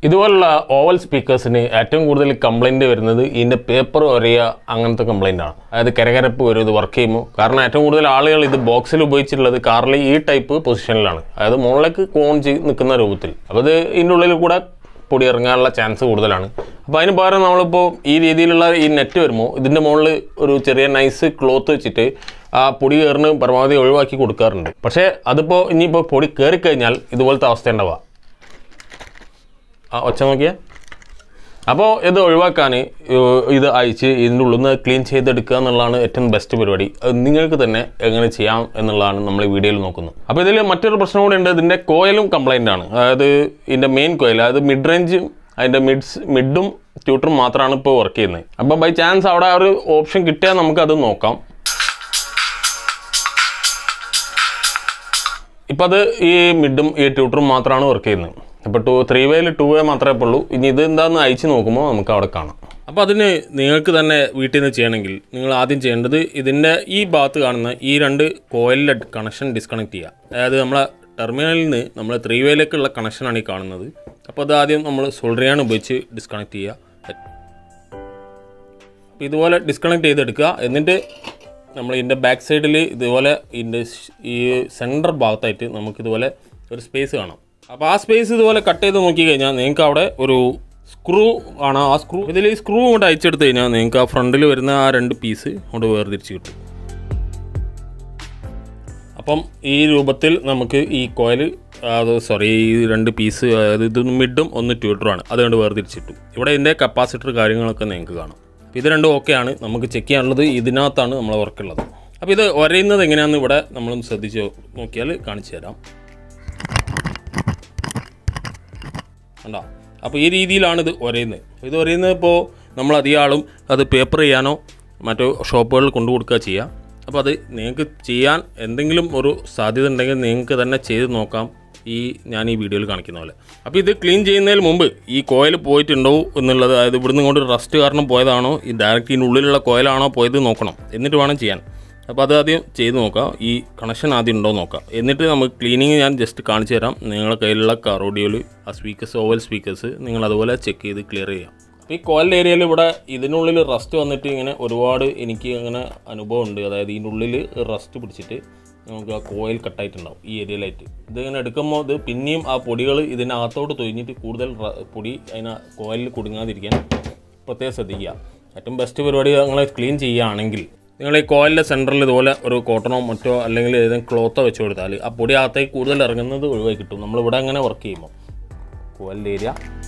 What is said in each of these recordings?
ഇതുപോലുള്ള ഓവൽ സ്പീക്കേഴ്സിന് ഏറ്റവും കൂടുതൽ കംപ്ലൈൻറ്റ് വരുന്നത് ഇതിൻ്റെ പേപ്പർ ഒരയ അങ്ങനത്തെ കംപ്ലൈൻ്റ് ആണ് അതായത് കരകരപ്പ് വരും ഇത് വർക്ക് ചെയ്യുമ്പോൾ കാരണം ഏറ്റവും കൂടുതൽ ആളുകൾ ഇത് ബോക്സിൽ ഉപയോഗിച്ചിട്ടുള്ളത് കാറിൽ ഈ ടൈപ്പ് പൊസിഷനിലാണ് അതായത് മുകളിലേക്ക് കോൺ ചെയ്ത് നിൽക്കുന്ന രൂപത്തിൽ അപ്പോൾ ഇത് ഇതിൻ്റെ ഉള്ളിൽ കൂടെ പൊടി ഇറങ്ങാനുള്ള ചാൻസ് കൂടുതലാണ് അപ്പോൾ അതിന് പകരം നമ്മളിപ്പോൾ ഈ രീതിയിലുള്ള ഈ നെറ്റ് വരുമ്പോൾ ഇതിൻ്റെ മുകളിൽ ഒരു ചെറിയ നൈസ് ക്ലോത്ത് വെച്ചിട്ട് ആ പൊടി കയറിന് പരമാവധി ഒഴിവാക്കി കൊടുക്കാറുണ്ട് പക്ഷേ അതിപ്പോൾ ഇനിയിപ്പോൾ പൊടി കയറിക്കഴിഞ്ഞാൽ ഇതുപോലത്തെ അവസ്ഥ ഉണ്ടാവുക ആ ഒച്ച നോക്കിയേ അപ്പോൾ ഇത് ഒഴിവാക്കാൻ ഇത് അയച്ച് ഇതിൻ്റെ ഉള്ളിൽ നിന്ന് ക്ലീൻ ചെയ്തെടുക്കുക എന്നുള്ളതാണ് ഏറ്റവും ബെസ്റ്റ് പരിപാടി അത് നിങ്ങൾക്ക് തന്നെ എങ്ങനെ ചെയ്യാം എന്നുള്ളതാണ് നമ്മൾ ഈ വീഡിയോയിൽ നോക്കുന്നത് അപ്പോൾ ഇതിൽ മറ്റൊരു പ്രശ്നം കൂടി ഉണ്ട് ഇതിൻ്റെ കോയിലും കംപ്ലൈൻ്റ് ആണ് അതായത് ഇതിൻ്റെ മെയിൻ കോയിൽ അതായത് മിഡ് റേഞ്ചും അതിൻ്റെ മിഡ്സ് മിഡും ട്യൂട്ടറും മാത്രമാണ് ഇപ്പോൾ വർക്ക് ചെയ്യുന്നത് അപ്പോൾ ബൈ ചാൻസ് അവിടെ ആ ഒരു ഓപ്ഷൻ കിട്ടിയാൽ നമുക്കത് നോക്കാം ഇപ്പം അത് ഈ മിഡും ഈ ട്യൂട്ടറും മാത്രമാണ് വർക്ക് ചെയ്യുന്നത് അപ്പോൾ ടു ത്രീ വേയിൽ ടു വേ മാത്രമേ ഉള്ളൂ ഇനി ഇത് എന്താണെന്ന് അയച്ച് നോക്കുമ്പോൾ നമുക്ക് അവിടെ കാണാം അപ്പോൾ അതിന് നിങ്ങൾക്ക് തന്നെ വീട്ടിൽ നിന്ന് ചെയ്യണമെങ്കിൽ നിങ്ങൾ ആദ്യം ചെയ്യേണ്ടത് ഇതിൻ്റെ ഈ ഭാഗത്ത് കാണുന്ന ഈ രണ്ട് കോയിലിലെ കണക്ഷൻ ഡിസ്കണക്ട് ചെയ്യുക അതായത് നമ്മളെ ടെർമിനലിൽ നിന്ന് നമ്മൾ ത്രീ വേയിലേക്കുള്ള കണക്ഷനാണ് ഈ കാണുന്നത് അപ്പോൾ അത് ആദ്യം നമ്മൾ സോൾഡറിയാണ് ഉപയോഗിച്ച് ഡിസ്കണക്ട് ചെയ്യുക അപ്പോൾ ഇതുപോലെ ഡിസ്കണക്ട് ചെയ്തെടുക്കുക എന്നിട്ട് നമ്മൾ ഇതിൻ്റെ ബാക്ക് സൈഡിൽ ഇതുപോലെ ഇതിൻ്റെ ഷ്- ഈ സെൻറ്റർ ഭാഗത്തായിട്ട് നമുക്ക് ഇതുപോലെ ഒരു സ്പേസ് കാണാം അപ്പോൾ ആ സ്പേസ് ഇതുപോലെ കട്ട് ചെയ്ത് നോക്കി കഴിഞ്ഞാൽ നിങ്ങൾക്ക് അവിടെ ഒരു സ്ക്രൂ കാണാം ആ സ്ക്രൂ ഇതിൽ ഈ സ്ക്രൂ കൊണ്ട് അയച്ചെടുത്ത് കഴിഞ്ഞാൽ നിങ്ങൾക്ക് ആ ഫ്രണ്ടിൽ വരുന്ന ആ രണ്ട് പീസ് കൊണ്ട് വേർതിരിച്ച് കിട്ടും അപ്പം ഈ രൂപത്തിൽ നമുക്ക് ഈ കോയിൽ അത് സോറി ഈ രണ്ട് പീസ് അതായത് ഇത് മിഡും ഒന്ന് ട്യൂട്ടറുമാണ് അതുകൊണ്ട് വേർതിരിച്ചിട്ടു ഇവിടെ ഇതിൻ്റെ കപ്പാസിറ്റർ കാര്യങ്ങളൊക്കെ നിങ്ങൾക്ക് കാണാം അപ്പോൾ ഇത് രണ്ടും ഓക്കെയാണ് നമുക്ക് ചെക്ക് ചെയ്യാനുള്ളത് ഇതിനകത്താണ് നമ്മളെ വർക്കുള്ളത് അപ്പോൾ ഇത് ഒരയുന്നത് എങ്ങനെയാണെന്ന് ഇവിടെ നമ്മളൊന്ന് ശ്രദ്ധിച്ച് നോക്കിയാൽ കാണിച്ചു തരാം കണ്ടോ അപ്പോൾ ഈ രീതിയിലാണ് ഇത് ഒരയുന്നത് ഇത് ഒരയുന്നത് ഇപ്പോൾ നമ്മൾ അധികം ആളും അത് പേപ്പർ ചെയ്യാനോ മറ്റോ ഷോപ്പുകളിൽ കൊണ്ടു കൊടുക്കുക ചെയ്യുക അപ്പോൾ അത് നിങ്ങൾക്ക് ചെയ്യാൻ എന്തെങ്കിലും ഒരു സാധ്യത ഉണ്ടെങ്കിൽ നിങ്ങൾക്ക് തന്നെ ചെയ്ത് നോക്കാം ഈ ഞാൻ ഈ വീഡിയോയിൽ കാണിക്കുന്ന പോലെ അപ്പോൾ ഇത് ക്ലീൻ ചെയ്യുന്നതിന് മുമ്പ് ഈ കോയിൽ പോയിട്ടുണ്ടോ എന്നുള്ളത് അതായത് ഇവിടുന്ന് കൊണ്ട് റസ്റ്റ് കാരണം പോയതാണോ ഈ ഡയറക്റ്റ് ഇതിൻ്റെ ഉള്ളിലുള്ള കോയിലാണോ പോയത് നോക്കണം എന്നിട്ട് വേണം ചെയ്യാൻ അപ്പോൾ അത് ആദ്യം ചെയ്ത് നോക്കാം ഈ കണക്ഷൻ ആദ്യം ഉണ്ടോ നോക്കാം എന്നിട്ട് നമുക്ക് ക്ലീനിങ് ഞാൻ ജസ്റ്റ് കാണിച്ചു തരാം നിങ്ങളുടെ കയ്യിലുള്ള കാറോഡിയോയിൽ ആ സ്പീക്കേഴ്സ് ഓവൽ സ്പീക്കേഴ്സ് നിങ്ങൾ അതുപോലെ ചെക്ക് ചെയ്ത് ക്ലിയർ ചെയ്യാം അപ്പോൾ ഈ കോയിൽ ഏരിയയിൽ ഇവിടെ ഇതിനുള്ളിൽ റസ്റ്റ് വന്നിട്ട് ഇങ്ങനെ ഒരുപാട് എനിക്ക് അങ്ങനെ അനുഭവം ഉണ്ട് അതായത് ഇതിൻ്റെ ഉള്ളിൽ റസ്റ്റ് പിടിച്ചിട്ട് നമുക്ക് ആ കോയിൽ കട്ടായിട്ടുണ്ടാവും ഈ ഏരിയയിലായിട്ട് ഇതിങ്ങനെ എടുക്കുമ്പോൾ ഇത് പിന്നെയും ആ പൊടികൾ ഇതിനകത്തോട്ട് തൊഴിഞ്ഞിട്ട് കൂടുതൽ റ- പൊടി അതിന് കോയിലിൽ കുടുങ്ങാതിരിക്കാൻ പ്രത്യേകം ശ്രദ്ധിക്കുക ഏറ്റവും ബെസ്റ്റ് പരിപാടി നിങ്ങൾ ക്ലീൻ ചെയ്യുകയാണെങ്കിൽ നിങ്ങൾ ഈ കോയിലിൻ്റെ സെൻറ്ററിൽ ഇതുപോലെ ഒരു കോട്ടണോ മറ്റോ അല്ലെങ്കിൽ ഏതെങ്കിലും ക്ലോത്തോ വെച്ച് കൊടുത്താൽ ആ പൊടി അകത്തേക്ക് കൂടുതൽ ഇറങ്ങുന്നത് ഒഴിവായി കിട്ടും നമ്മളിവിടെ അങ്ങനെ വർക്ക് ചെയ്യുമ്പോൾ കോയിലിൻ്റെ ഏരിയ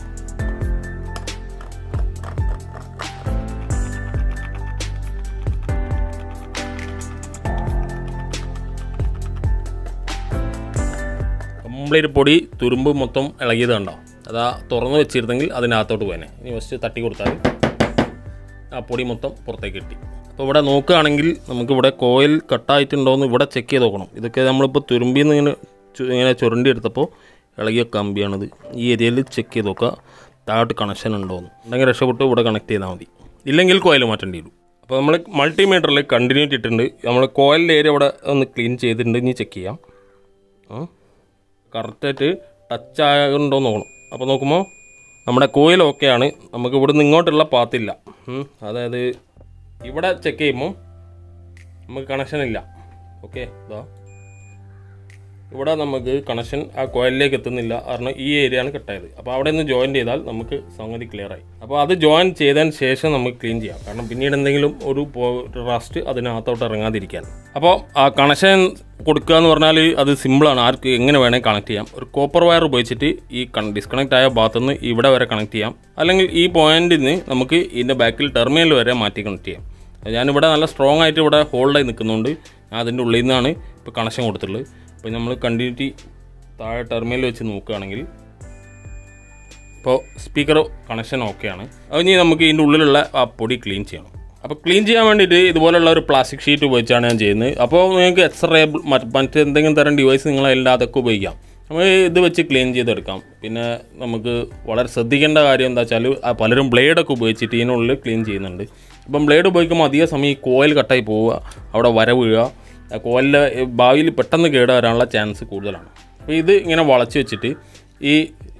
കംപ്ലീറ്റ് പൊടി തുരുമ്പ് മൊത്തം ഇളകിയത് കണ്ടോ അതാ തുറന്ന് വെച്ചിരുന്നെങ്കിൽ അതിനകത്തോട്ട് പോയനെ ഇനി ഫസ്റ്റ് തട്ടി കൊടുത്താൽ ആ പൊടി മൊത്തം പുറത്തേക്ക് കിട്ടി അപ്പോൾ ഇവിടെ നോക്കുകയാണെങ്കിൽ നമുക്കിവിടെ കോയിൽ കട്ടായിട്ടുണ്ടോ എന്ന് ഇവിടെ ചെക്ക് ചെയ്ത് നോക്കണം ഇതൊക്കെ നമ്മളിപ്പോൾ തുരുമ്പിൽ നിന്ന് ഇങ്ങനെ ചു- ഇങ്ങനെ ചുരണ്ടി എടുത്തപ്പോൾ ഇളകിയ കമ്പിയാണിത് ഈ ഏരിയയിൽ ചെക്ക് ചെയ്ത് നോക്കുക താഴോട്ട് കണക്ഷൻ ഉണ്ടോ എന്ന് ഉണ്ടെങ്കിൽ രക്ഷപ്പെട്ട് ഇവിടെ കണക്ട് ചെയ്താൽ മതി ഇല്ലെങ്കിൽ കോയിൽ മാറ്റേണ്ടി വരും അപ്പോൾ നമ്മൾ മൾട്ടിമീറ്ററിൽ കണ്ടിന്യൂറ്റി ഇട്ടിട്ടുണ്ട് നമ്മൾ കോയിലിൻ്റെ ഏരിയ ഇവിടെ ഒന്ന് ക്ലീൻ ചെയ്തിട്ടുണ്ട് ഇനി ചെക്ക് ചെയ്യാം ആ കറക്റ്റായിട്ട് ടച്ച് ആകുന്നുണ്ടോ എന്ന് നോക്കണം അപ്പോൾ നോക്കുമ്പോൾ നമ്മുടെ കോയിൽ ഓക്കെയാണ് നമുക്ക് ഇവിടുന്ന് ഇങ്ങോട്ടുള്ള പാത്തില്ല ഉം. അതായത് ഇവിടെ ചെക്ക് ചെയ്യുമ്പോൾ നമുക്ക് കണക്ഷൻ ഇല്ല ഓക്കെ ഇതാ ഇവിടെ നമുക്ക് കണക്ഷൻ ആ കോയിലിലേക്ക് എത്തുന്നില്ല കാരണം ഈ ഏരിയ ആണ് കട്ടായത് അപ്പോൾ അവിടെ നിന്ന് ജോയിൻ ചെയ്താൽ നമുക്ക് സംഗതി ക്ലിയർ ആയി അപ്പോൾ അത് ജോയിൻ ചെയ്തതിന് ശേഷം നമുക്ക് ക്ലീൻ ചെയ്യാം കാരണം പിന്നീട് എന്തെങ്കിലും ഒരു റസ്റ്റ് അതിനകത്തോട്ട് ഇറങ്ങാതിരിക്കാൻ അപ്പോൾ ആ കണക്ഷൻ കൊടുക്കുക എന്ന് പറഞ്ഞാൽ അത് സിമ്പിളാണ് ആർക്ക് എങ്ങനെ വേണമെങ്കിൽ കണക്ട് ചെയ്യാം ഒരു കോപ്പർ വയർ ഉപയോഗിച്ചിട്ട് ഈ ഡിസ്കണക്ട് ആയ ഭാഗത്തുനിന്ന് ഇവിടെ വരെ കണക്ട് ചെയ്യാം അല്ലെങ്കിൽ ഈ പോയിന്റിൽ നിന്ന് നമുക്ക് ഇതിൻ്റെ ബാക്കിൽ ടെർമിനൽ വരെ മാറ്റി കണക്ട് ചെയ്യാം ഞാനിവിടെ നല്ല സ്ട്രോങ് ആയിട്ട് ഇവിടെ ഹോൾഡായി നിൽക്കുന്നുണ്ട് ഞാൻ അതിൻ്റെ ഉള്ളിൽ നിന്നാണ് ഇപ്പോൾ കണക്ഷൻ കൊടുത്തിട്ടുള്ളത് അപ്പോൾ നമ്മൾ കണ്ടിന്യൂറ്റി താഴെ ടെർമിനൽ വെച്ച് നോക്കുകയാണെങ്കിൽ ഇപ്പോൾ സ്പീക്കർ കണക്ഷൻ ഓക്കെയാണ് അത് ഇനി നമുക്ക് ഇതിൻ്റെ ഉള്ളിലുള്ള ആ പൊടി ക്ലീൻ ചെയ്യണം അപ്പോൾ ക്ലീൻ ചെയ്യാൻ വേണ്ടിയിട്ട് ഇതുപോലുള്ള ഒരു പ്ലാസ്റ്റിക് ഷീറ്റ് ഉപയോഗിച്ചാണ് ഞാൻ ചെയ്യുന്നത് അപ്പോൾ നിങ്ങൾക്ക് എക്സ്റേ മറ്റെന്തെങ്കിലും തരം ഡിവൈസ് നിങ്ങൾ അതിൻ്റെ അതൊക്കെ ഉപയോഗിക്കാം നമുക്ക് ഇത് വെച്ച് ക്ലീൻ ചെയ്തെടുക്കാം പിന്നെ നമുക്ക് വളരെ ശ്രദ്ധിക്കേണ്ട കാര്യം എന്താ വെച്ചാൽ ആ പലരും ബ്ലേഡൊക്കെ ഉപയോഗിച്ചിട്ട് ഇതിനുള്ളിൽ ക്ലീൻ ചെയ്യുന്നുണ്ട് അപ്പം ബ്ലേഡ് ഉപയോഗിക്കുമ്പോൾ അധിക സമയം ഈ കോയിൽ കട്ടായി പോവുക അവിടെ വര വീഴുക ആ കോയിലിൻ്റെ ഭാവിയിൽ പെട്ടെന്ന് കേട് വരാനുള്ള ചാൻസ് കൂടുതലാണ് അപ്പോൾ ഇത് ഇങ്ങനെ വളച്ച് വെച്ചിട്ട് ഈ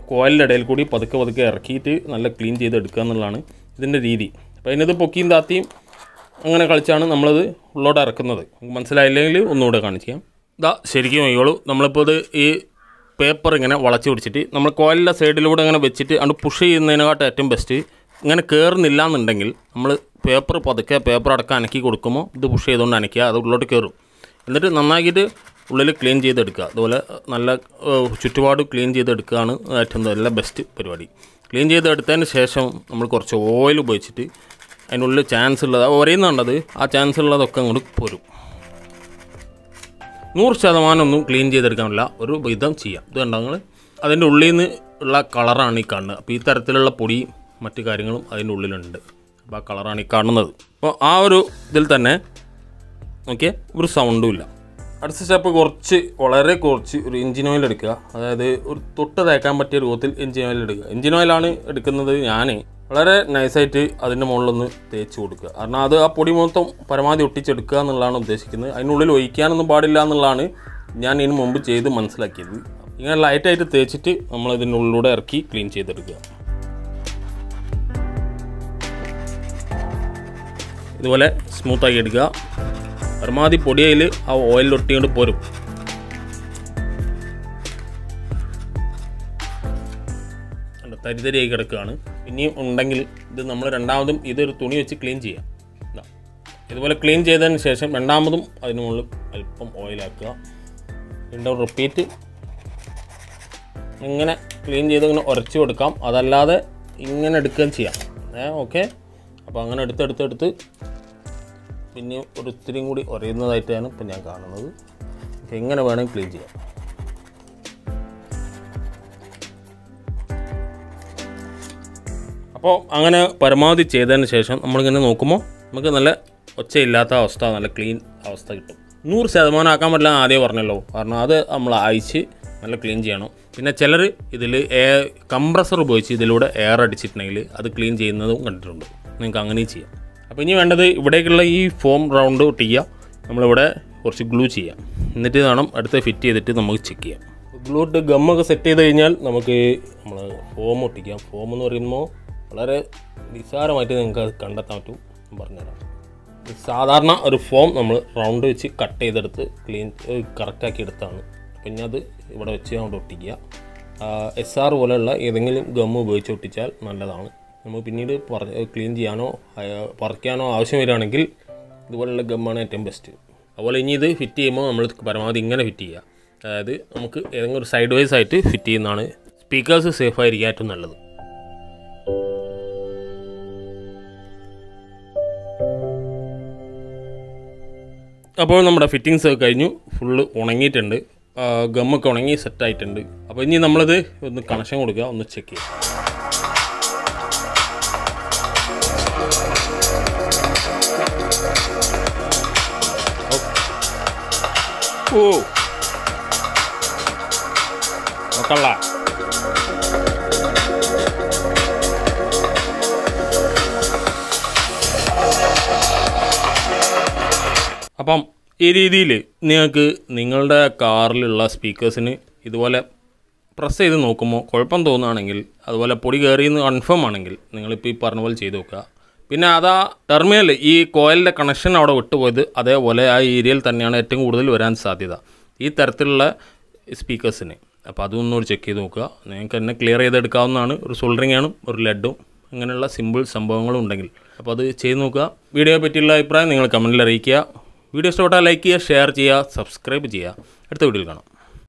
കോയിലിൻ്റെ ഇടയിൽ കൂടി പതുക്കെ പതുക്കെ ഇറക്കിയിട്ട് നല്ല ക്ലീൻ ചെയ്ത് എടുക്കുക എന്നുള്ളതാണ് ഇതിൻ്റെ രീതി അപ്പോൾ അതിനത് പൊക്കിയും താത്തിയും അങ്ങനെ കളിച്ചാണ് നമ്മളത് ഉള്ളോട്ട് ഇറക്കുന്നത് നിങ്ങൾക്ക് മനസ്സിലായില്ലെങ്കിൽ ഒന്നുകൂടെ കാണിക്കാം ഇതാ ശരിക്കും അയ്യോളൂ നമ്മളിപ്പോൾ ഇത് ഈ പേപ്പർ ഇങ്ങനെ വളച്ച് പിടിച്ചിട്ട് നമ്മൾ കോയിലിൻ്റെ സൈഡിലൂടെ ഇങ്ങനെ വെച്ചിട്ട് അത് പുഷ് ചെയ്യുന്നതിനെക്കാട്ടും ഏറ്റവും ബെസ്റ്റ് ഇങ്ങനെ കയറുന്നില്ല എന്നുണ്ടെങ്കിൽ നമ്മൾ പേപ്പർ പതുക്കെ പേപ്പർ അടക്കം അനക്കി കൊടുക്കുമ്പോൾ ഇത് പുഷ് ചെയ്തുകൊണ്ട് അനക്കുക അത് ഉള്ളോട്ട് കയറും എന്നിട്ട് നന്നാക്കിയിട്ട് ഉള്ളിൽ ക്ലീൻ ചെയ്തെടുക്കുക അതുപോലെ നല്ല ഏഹ്, ചുറ്റുപാട് ക്ലീൻ ചെയ്തെടുക്കുകയാണ് ഏറ്റവും നല്ല ബെസ്റ്റ് പരിപാടി ക്ലീൻ ചെയ്തെടുത്തതിന് ശേഷം നമ്മൾ കുറച്ച് ഓയിൽ ഉപയോഗിച്ചിട്ട് അതിനുള്ളിൽ ചാൻസ് ഉള്ളത് ഒരേന്നുണ്ടത് ആ ചാൻസ് ഉള്ളതൊക്കെ അങ്ങോട്ട് പോരും നൂറ് ശതമാനം ഒന്നും ക്ലീൻ ചെയ്തെടുക്കാനില്ല ഒരു വിധം ചെയ്യാം ഇത് കണ്ടോ നിങ്ങൾ അതിൻ്റെ ഉള്ളിൽ നിന്ന് ഉള്ള കളറാണ് ഈ കാണുന്നത് അപ്പോൾ ഈ തരത്തിലുള്ള പൊടിയും മറ്റു കാര്യങ്ങളും അതിൻ്റെ ഉള്ളിലുണ്ട് അപ്പോൾ ആ കളറാണ് ഈ കാണുന്നത് അപ്പോൾ ആ ഒരു ഇതിൽ തന്നെ നോക്കിയേ ഒരു സൗണ്ടും ഇല്ല അടുത്ത സ്റ്റെപ്പ് കുറച്ച് വളരെ കുറച്ച് ഒരു എഞ്ചിൻ ഓയിൽ എടുക്കുക അതായത് ഒരു തൊട്ട് തേക്കാൻ പറ്റിയ രൂപത്തിൽ എഞ്ചിൻ ഓയിൽ എടുക്കുക എഞ്ചിൻ ഓയിലാണ് എടുക്കുന്നത് ഞാൻ വളരെ നൈസായിട്ട് അതിൻ്റെ മുകളിലൊന്ന് തേച്ച് കൊടുക്കുക കാരണം അത് ആ പൊടി മൊത്തം പരമാവധി ഒട്ടിച്ചെടുക്കുക എന്നുള്ളതാണ് ഉദ്ദേശിക്കുന്നത് അതിനുള്ളിൽ ഒഴിക്കാനൊന്നും പാടില്ല എന്നുള്ളതാണ് ഞാൻ ഇതിന് മുമ്പ് ചെയ്ത് മനസ്സിലാക്കിയത് ഇങ്ങനെ ലൈറ്റായിട്ട് തേച്ചിട്ട് നമ്മൾ ഇതിൻ്റെ ഉള്ളിലൂടെ ഇറക്കി ക്ലീൻ ചെയ്തെടുക്കുക ഇതുപോലെ സ്മൂത്താക്കി എടുക്കുക പരമാവധി പൊടിയയിൽ ആ ഓയിൽ ഒട്ടിക്കൊണ്ട് പോരും കണ്ടോ, തരിതരിയായി കിടക്കുകയാണ് ഇനിയും ഉണ്ടെങ്കിൽ ഇത് നമ്മൾ രണ്ടാമതും ഇതൊരു തുണി വെച്ച് ക്ലീൻ ചെയ്യാം ഇതാ. ഇതുപോലെ ക്ലീൻ ചെയ്തതിന് ശേഷം രണ്ടാമതും അതിന് മുകളിൽ അല്പം ഓയിലാക്കുക വീണ്ടും റിപ്പീറ്റ് ഇങ്ങനെ ക്ലീൻ ചെയ്ത് ഇങ്ങനെ ഉരച്ച് കൊടുക്കാം അതല്ലാതെ ഇങ്ങനെ എടുക്കുകയും ചെയ്യാം ഏ ഓക്കെ അപ്പോൾ അങ്ങനെ എടുത്തെടുത്തെടുത്ത് പിന്നെ ഒരു ഇത്തിരിയും കൂടി ഉറയുന്നതായിട്ടാണ് ഇപ്പം ഞാൻ കാണുന്നത് അപ്പോൾ എങ്ങനെ വേണമെങ്കിൽ ക്ലീൻ ചെയ്യാം അപ്പോൾ അങ്ങനെ പരമാവധി ചെയ്തതിന് ശേഷം നമ്മളിങ്ങനെ നോക്കുമ്പോൾ നമുക്ക് നല്ല ഒച്ചയില്ലാത്ത അവസ്ഥ നല്ല ക്ലീൻ അവസ്ഥ കിട്ടും നൂറ് ശതമാനം ആക്കാൻ പറ്റില്ല എന്ന് ആദ്യം പറഞ്ഞല്ലോ കാരണം അത് നമ്മൾ അയച്ച് നല്ല ക്ലീൻ ചെയ്യണം പിന്നെ ചിലർ ഇതിൽ എയർ കംപ്രസർ ഉപയോഗിച്ച് ഇതിലൂടെ എയർ അടിച്ചിട്ടുണ്ടെങ്കിൽ അത് ക്ലീൻ ചെയ്യുന്നതും കണ്ടിട്ടുണ്ട് നിങ്ങൾക്ക് അങ്ങനെയും ചെയ്യാം അപ്പോൾ ഇനി വേണ്ടത് ഇവിടേക്കുള്ള ഈ ഫോം റൗണ്ട് ഒട്ടിക്കുക നമ്മളിവിടെ കുറച്ച് ഗ്ലൂ ചെയ്യാം എന്നിട്ട് വേണം അടുത്ത് ഫിറ്റ് ചെയ്തിട്ട് നമുക്ക് ചെക്ക് ചെയ്യാം ഗ്ലൂ ഇട്ട് ഗമ്മൊക്കെ സെറ്റ് ചെയ്ത് കഴിഞ്ഞാൽ നമുക്ക് നമ്മൾ ഫോം ഒട്ടിക്കാം ഫോം എന്ന് പറയുമ്പോൾ വളരെ നിസ്സാരമായിട്ട് നിങ്ങൾക്ക് അത് കണ്ടെത്താൻ പറ്റും ഞാൻ പറഞ്ഞുതരാം ഇത് സാധാരണ ഒരു ഫോം നമ്മൾ റൗണ്ട് വെച്ച് കട്ട് ചെയ്തെടുത്ത് ക്ലീൻ കറക്റ്റാക്കി എടുത്താണ് പിന്നെ അത് ഇവിടെ വെച്ച് അവിടെ ഒട്ടിക്കുക എസ് ആർ പോലെയുള്ള ഏതെങ്കിലും ഗം ഉപയോഗിച്ച് ഒട്ടിച്ചാൽ നല്ലതാണ് നമ്മൾ പിന്നീട് പറ ക്ലീൻ ചെയ്യാനോ അയ- പറിക്കാനോ ആവശ്യം വരികയാണെങ്കിൽ ഇതുപോലുള്ള ഗമ്മാണ് ഏറ്റവും ബെസ്റ്റ് അതുപോലെ ഇനി ഇത് ഫിറ്റ് ചെയ്യുമ്പോൾ നമ്മൾ പരമാവധി ഇങ്ങനെ ഫിറ്റ് ചെയ്യുക അതായത് നമുക്ക് ഏതെങ്കിലും ഒരു സൈഡ് വൈസ് ആയിട്ട് ഫിറ്റ് ചെയ്യുന്നതാണ് സ്പീക്കേഴ്സ് സേഫ് ആയിരിക്കും ഏറ്റവും നല്ലത് അപ്പോൾ നമ്മുടെ ഫിറ്റിങ്സ് ഒക്കെ കഴിഞ്ഞു ഫുള്ള് ഉണങ്ങിയിട്ടുണ്ട് ആ, ഗമ്മൊക്കെ ഉണങ്ങി സെറ്റായിട്ടുണ്ട് അപ്പോൾ ഇനി നമ്മളിത് ഒന്ന് കണക്ഷൻ കൊടുക്കുക ഒന്ന് ചെക്ക് ചെയ്യാം ഓ നോക്കള്ള അപ്പം ഈ രീതിയിൽ നിങ്ങൾക്ക് നിങ്ങളുടെ കാറിലുള്ള സ്പീക്കേഴ്സിന് ഇതുപോലെ പ്രസ് ചെയ്ത് നോക്കുമ്പോൾ കുഴപ്പം തോന്നുകയാണെങ്കിൽ അതുപോലെ പൊടി കയറിയെന്ന് കൺഫേം ആണെങ്കിൽ നിങ്ങളിപ്പോൾ ഈ പറഞ്ഞ പോലെ ചെയ്ത് നോക്കുക പിന്നെ അതാ ടെർമിനൽ ഈ കോയിലിൻ്റെ കണക്ഷൻ അവിടെ വിട്ടുപോയത് അതേപോലെ ആ ഏരിയയിൽ തന്നെയാണ് ഏറ്റവും കൂടുതൽ വരാൻ സാധ്യത ഈ തരത്തിലുള്ള സ്പീക്കേഴ്സിന് അപ്പോൾ അതൊന്നുകൂടി ചെക്ക് ചെയ്ത് നോക്കുക നിങ്ങൾക്ക് തന്നെ ക്ലിയർ ചെയ്തെടുക്കാവുന്നതാണ് ഒരു സോൾഡറിംഗ് ആണ് ഒരു ലെഡും അങ്ങനെയുള്ള സിമ്പിൾ സംഭവങ്ങളും ഉണ്ടെങ്കിൽ അപ്പോൾ അത് ചെയ്ത് നോക്കുക വീഡിയോയെ പറ്റിയുള്ള അഭിപ്രായം നിങ്ങൾ കമൻറ്റിൽ അറിയിക്കുക വീഡിയോ ഇഷ്ടപ്പെട്ടാൽ ലൈക്ക് ചെയ്യുക ഷെയർ ചെയ്യുക സബ്സ്ക്രൈബ് ചെയ്യുക അടുത്ത വീഡിയോയിൽ കാണാം